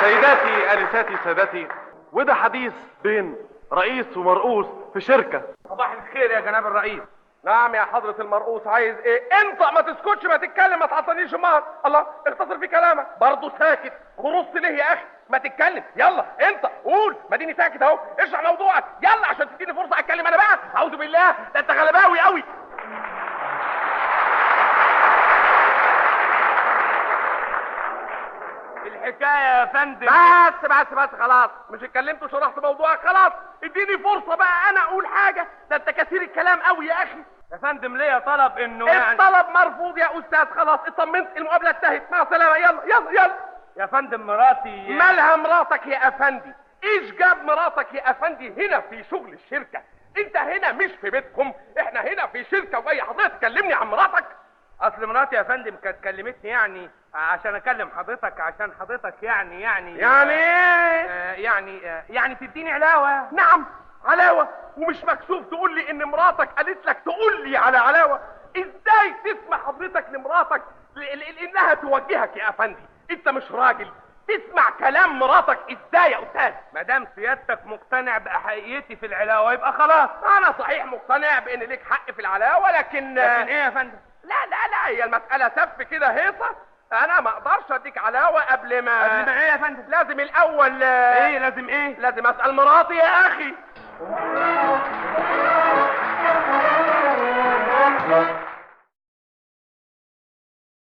سيداتي انساتي سادتي وده حديث بين رئيس ومرؤوس في شركه صباح الخير يا جناب الرئيس نعم يا حضرة المرؤوس عايز ايه؟ انطق ما تسكتش ما تتكلم ما تعطنيش مار الله اختصر في كلامك برضه ساكت خرص ليه يا اخي ما تتكلم يلا انطق قول ما ديني ساكت اهو اشرح موضوعك يلا عشان تديني فرصة اتكلم انا بقى اعوذ بالله ده انت غلباوي قوي الحكايه يا فندم بس بس بس خلاص مش اتكلمت وشرحت موضوعك خلاص اديني فرصة بقى انا اقول حاجة ده انت كثير الكلام قوي يا اخي يا فندم ليا طلب انه يعني الطلب مرفوض يا استاذ خلاص اطمنت المقابلة انتهت مع السلامة يلا يلا يلا يا فندم مراتي مالها مراتك يا افندي ايش جاب مراتك يا افندي هنا في شغل الشركة انت هنا مش في بيتكم احنا هنا في شركة وجاي حضرتك تكلمني عن مراتك اصل مراتي يا فندم كانت كلمتني يعني عشان اكلم حضرتك عشان حضرتك يعني يعني يعني ايه آه يعني آه يعني تديني علاوه نعم علاوة ومش مكسوف تقول لي ان مراتك قالت لك تقول لي على علاوة ازاي تسمح حضرتك لمراتك ل- ل- انها توجهك يا افندي انت مش راجل تسمع كلام مراتك ازاي يا استاذ ما دام سيادتك مقتنع باحقيتي في العلاوه يبقى خلاص انا صحيح مقتنع بان ليك حق في العلاوه لكن لكن ايه يا فندم لا لا لا هي المساله سف كده هيصه انا ما اقدرش اديك علاوه قبل ما قبل ما ايه يا فندم لازم الاول ايه لازم ايه لازم اسال مراتي يا اخي